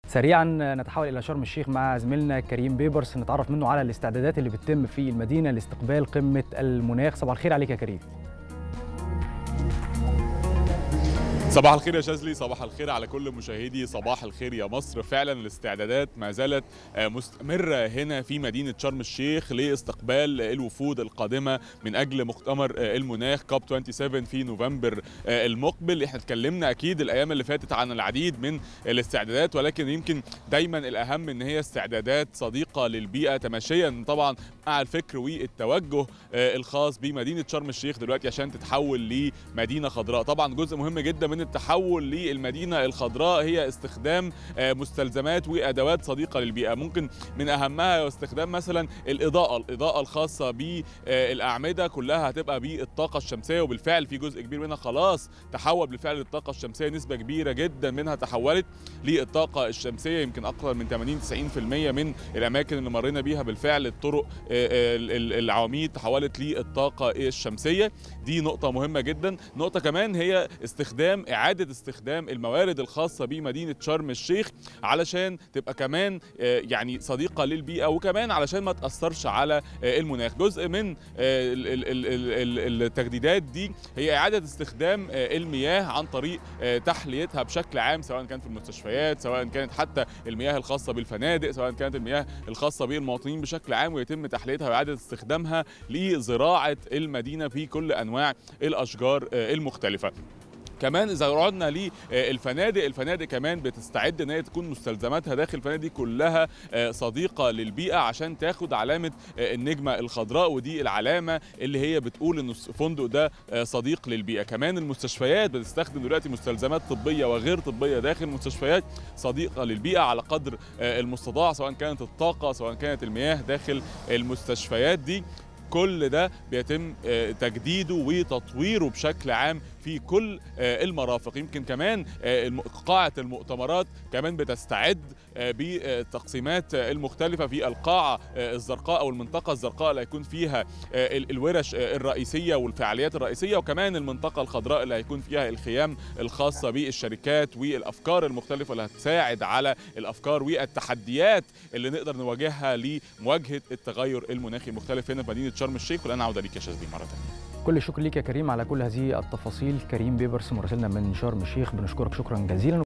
سريعا نتحول الى شرم الشيخ مع زميلنا كريم بيبرس نتعرف منه على الاستعدادات اللي بتتم في المدينه لاستقبال قمه المناخ صباح الخير عليك يا كريم صباح الخير يا شاذلي صباح الخير على كل مشاهدي صباح الخير يا مصر فعلا الاستعدادات ما زالت مستمرة هنا في مدينة شرم الشيخ لاستقبال الوفود القادمة من أجل مؤتمر المناخ كوب 27 في نوفمبر المقبل احنا اتكلمنا أكيد الأيام اللي فاتت عن العديد من الاستعدادات ولكن يمكن دايما الأهم إن هي استعدادات صديقة للبيئة تماشيا طبعا مع الفكر والتوجه الخاص بمدينة شرم الشيخ دلوقتي عشان تتحول لمدينة خضراء طبعا جزء مهم جدا من التحول للمدينة الخضراء هي استخدام مستلزمات وأدوات صديقة للبيئة ممكن من أهمها استخدام مثلا الإضاءة الإضاءة الخاصة بالأعمدة كلها هتبقى بالطاقة الشمسية وبالفعل في جزء كبير منها خلاص تحول بالفعل للطاقة الشمسية نسبة كبيرة جدا منها تحولت للطاقة الشمسية يمكن أكثر من 80 90% من الأماكن اللي مرينا بيها بالفعل الطرق العواميد تحولت للطاقة الشمسية دي نقطة مهمة جدا نقطة كمان هي استخدام إعادة استخدام الموارد الخاصة بمدينة شرم الشيخ علشان تبقى كمان يعني صديقة للبيئة وكمان علشان ما تأثرش على المناخ جزء من التجديدات دي هي إعادة استخدام المياه عن طريق تحليتها بشكل عام سواء كان في المستشفيات سواء كانت حتى المياه الخاصة بالفنادق سواء كانت المياه الخاصة بالمواطنين بشكل عام ويتم تحليتها وإعادة استخدامها لزراعة المدينة في كل أنواع الأشجار المختلفة كمان اذا رعدنا للفنادق الفنادق كمان بتستعد ان هي تكون مستلزماتها داخل الفنادق دي كلها صديقه للبيئه عشان تاخد علامه النجمه الخضراء ودي العلامه اللي هي بتقول ان الفندق ده صديق للبيئه كمان المستشفيات بتستخدم دلوقتي مستلزمات طبيه وغير طبيه داخل المستشفيات صديقه للبيئه على قدر المستطاع سواء كانت الطاقه سواء كانت المياه داخل المستشفيات دي كل ده بيتم تجديده وتطويره بشكل عام في كل المرافق يمكن كمان قاعة المؤتمرات كمان بتستعد بالتقسيمات المختلفة في القاعة الزرقاء أو المنطقة الزرقاء اللي هيكون فيها الورش الرئيسية والفعاليات الرئيسية وكمان المنطقة الخضراء اللي هيكون فيها الخيام الخاصة بالشركات والأفكار المختلفة اللي هتساعد على الأفكار والتحديات اللي نقدر نواجهها لمواجهة التغير المناخي المختلف هنا في مدينة شرم الشيخ والآن عودة ليك يا شاذلي مرة ثانية كل الشكر ليك يا كريم على كل هذه التفاصيل كريم بيبرس مراسلنا من شرم الشيخ بنشكرك شكرا جزيلا